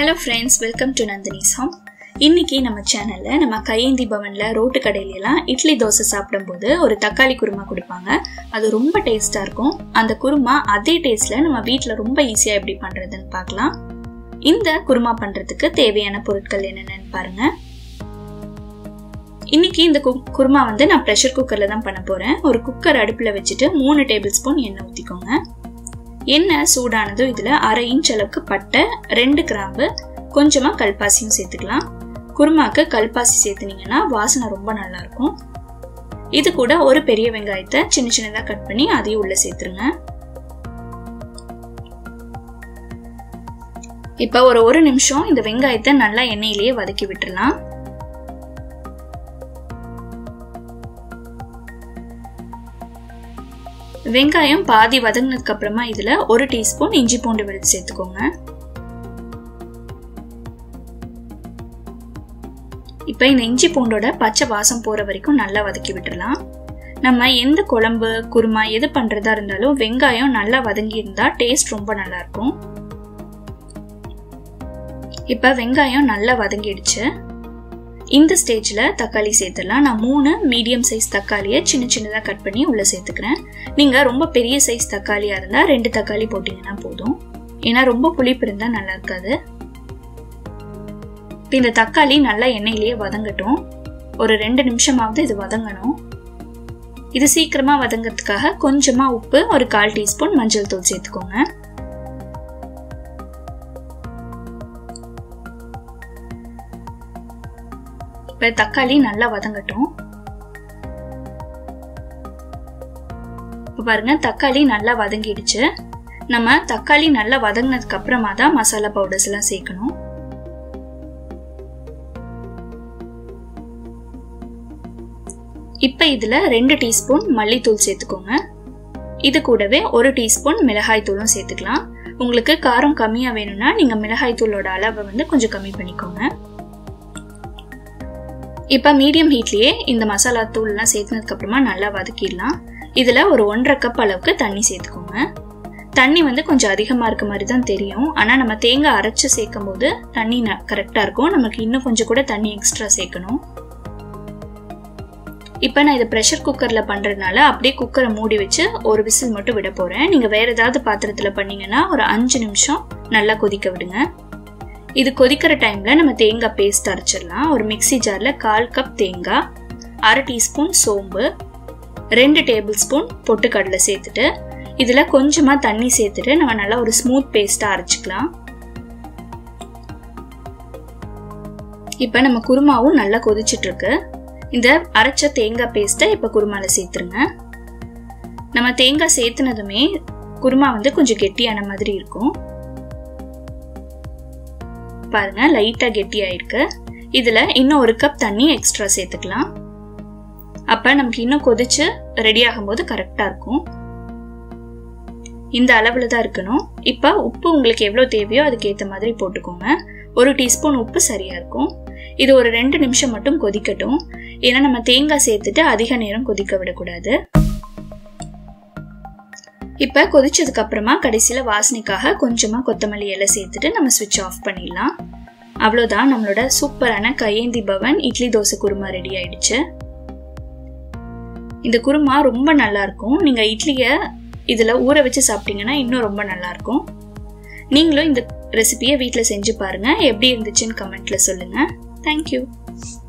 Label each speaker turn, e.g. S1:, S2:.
S1: hello friends welcome to Nandini's home இன்னைக்கு நம்ம சேனல்ல நம்ம கையேந்தி பவன்ல ரோட்டு கடையில எல்லாம் இட்லி தோசை சாப்பிடும்போது ஒரு தக்காளி குருமா கொடுப்பாங்க அது ரொம்ப டேஸ்டா இருக்கும் அந்த குருமா அதே டேஸ்ட்ல நம்ம வீட்ல ரொம்ப ஈஸியா எப்படி பண்றதுன்னு பார்க்கலாம் இந்த குருமா பண்றதுக்கு தேவையான பொருட்கள் என்னென்னு பாருங்க இன்னைக்கு இந்த கு- குருமா வந்து நான் ப்ரெஷர் குக்கர்ல தான் பண்ண போறேன் ஒரு குக்கர் அடுப்புல வச்சுட்டு மூணு டேபிள் ஸ்பூன் எண்ணெய் ஊத்திக்கோங்க எண்ணெய் சூடானதும் இதுல அரை இன்ச் அளவுக்கு பட்டை ரெண்டு கிராம்பு கொஞ்சமா கல்பாசியும் சேர்த்துக்கலாம் குருமாக்கு கல்பாசி சேர்த்துனீங்கன்னா வாசனை ரொம்ப நல்லா இருக்கும் இது கூட ஒரு பெரிய வெங்காயத்தை சின்ன சின்னதா கட் பண்ணி அதையும் உள்ள சேர்த்துருங்க இப்ப ஒரு ஒரு நிமிஷம் இந்த வெங்காயத்தை நல்லா எண்ணெயிலேயே வதக்கி விட்டுறலாம் வெங்காயம் பாதி வதங்கினதுக்கு அப்புறமா இதுல ஒரு டீஸ்பூன் இஞ்சி பூண்டு விழுது சேர்த்துக்கோங்க இப்போ இந்த இஞ்சி பூண்டோட பச்சை வாசம் போற வரைக்கும் நல்லா வதக்கி விட்டுறலாம் நம்ம எந்த குழம்பு குருமா எது பண்றதா இருந்தாலும் வெங்காயம் நல்லா வதங்கி இருந்தா டேஸ்ட் ரொம்ப நல்லா இருக்கும் இப்ப வெங்காயம் நல்லா வதங்கிடுச்சு இந்த ஸ்டேஜ்ல தக்காளி சேர்த்துடலாம் நான் மூணு மீடியம் சைஸ் தக்காளியை சின்ன சின்னதா கட் பண்ணி உள்ள சேர்த்துக்கிறேன் நீங்க ரொம்ப பெரிய சைஸ் தக்காளியா இருந்தா ரெண்டு தக்காளி போட்டீங்கன்னா போதும் ஏன்னா ரொம்ப புளிப்பு இருந்தா நல்லா இருக்காது இப்ப இந்த தக்காளி நல்லா எண்ணெயிலேயே வதங்கட்டும் ஒரு ரெண்டு நிமிஷமாவது இது வதங்கணும் இது சீக்கிரமா வதங்கிறதுக்காக கொஞ்சமா உப்பு ஒரு கால் டீஸ்பூன் மஞ்சள் தூள் சேர்த்துக்கோங்க இப்ப தக்காளி நல்லா வதங்கட்டும் இப்ப பாருங்க தக்காளி நல்லா வதங்கிடுச்சு நம்ம தக்காளி நல்லா வதங்கினதுக்கு அப்புறமா தான் மசாலா பவுடர்ஸ் எல்லாம் சேர்க்கணும் இப்ப இதுல ரெண்டு டீஸ்பூன் மல்லித்தூள் சேர்த்துக்கோங்க இது கூடவே ஒரு டீஸ்பூன் மிளகாய் தூளும் சேர்த்துக்கலாம் உங்களுக்கு காரம் கம்மியா வேணும்னா நீங்க மிளகாய் தூளோட அளவை வந்து கொஞ்சம் கம்மி பண்ணிக்கோங்க இப்ப மீடியம் ஹீட்லயே இந்த மசாலா தூள்லாம் சேர்த்துனதுக்கு அப்புறமா நல்லா வதக்கிடலாம் இதுல ஒரு ஒன்றரை கப் அளவுக்கு தண்ணி சேர்த்துக்கோங்க தண்ணி வந்து கொஞ்சம் அதிகமா இருக்க மாதிரி தான் தெரியும் ஆனா நம்ம தேங்காய் அரைச்சு சேர்க்கும் போது தண்ணி கரெக்டா இருக்கும் நமக்கு இன்னும் கொஞ்சம் கூட தண்ணி எக்ஸ்ட்ரா சேர்க்கணும் இப்போ நான் இதை ப்ரெஷர் குக்கரில் பண்ணுறதுனால அப்படியே குக்கரை மூடி வச்சு ஒரு விசில் மட்டும் விட போகிறேன் நீங்கள் வேறு ஏதாவது பாத்திரத்தில் பண்ணீங்கன்னா ஒரு அஞ்சு நிமிஷம் நல்லா கொதிக்க விடுங்க இது கொதிக்கிற டைமில் நம்ம தேங்காய் பேஸ்ட் அரைச்சிடலாம் ஒரு மிக்ஸி ஜாரில் கால் கப் தேங்காய் அரை டீஸ்பூன் சோம்பு ரெண்டு டேபிள் ஸ்பூன் பொட்டுக்கடலை சேர்த்துட்டு இதில் கொஞ்சமாக தண்ணி சேர்த்துட்டு நம்ம நல்லா ஒரு ஸ்மூத் பேஸ்ட்டாக அரைச்சிக்கலாம் இப்போ நம்ம குருமாவும் நல்லா கொதிச்சிட்டு இருக்கு இந்த அரைச்ச தேங்காய் பேஸ்ட்டை இப்போ குருமால சேர்த்துருங்க நம்ம தேங்காய் சேர்த்துனதுமே குருமா வந்து கொஞ்சம் கெட்டியான மாதிரி இருக்கும் பாருங்க லைட்டா கெட்டி ஆயிருக்கு இதுல இன்னும் ஒரு கப் தண்ணி எக்ஸ்ட்ரா சேர்த்துக்கலாம் அப்ப நமக்கு இன்னும் கொதிச்சு ரெடி ஆகும்போது கரெக்டா இருக்கும் இந்த அளவுல தான் இருக்கணும் இப்ப உப்பு உங்களுக்கு எவ்வளவு தேவையோ அதுக்கு ஏத்த மாதிரி போட்டுக்கோங்க ஒரு டீஸ்பூன் உப்பு சரியா இருக்கும் இது ஒரு ரெண்டு நிமிஷம் மட்டும் கொதிக்கட்டும் ஏன்னா நம்ம தேங்காய் சேர்த்துட்டு அதிக நேரம் கொதிக்க விடக்கூடாது இப்ப கொதிச்சதுக்கு அப்புறமா கடைசியில வாசனைக்காக கொஞ்சமா கொத்தமல்லி இலை சேர்த்துட்டு நம்ம ஸ்விட்ச் ஆஃப் பண்ணிடலாம் அவ்வளோதான் நம்மளோட சூப்பரான கையேந்தி பவன் இட்லி தோசை குருமா ரெடி ஆயிடுச்சு இந்த குருமா ரொம்ப நல்லா இருக்கும் நீங்க இட்லிய இதுல ஊற வச்சு சாப்பிட்டீங்கன்னா இன்னும் ரொம்ப நல்லா இருக்கும் நீங்களும் இந்த ரெசிபியை வீட்டில் செஞ்சு பாருங்க எப்படி இருந்துச்சுன்னு கமெண்ட்ல சொல்லுங்க தேங்க்யூ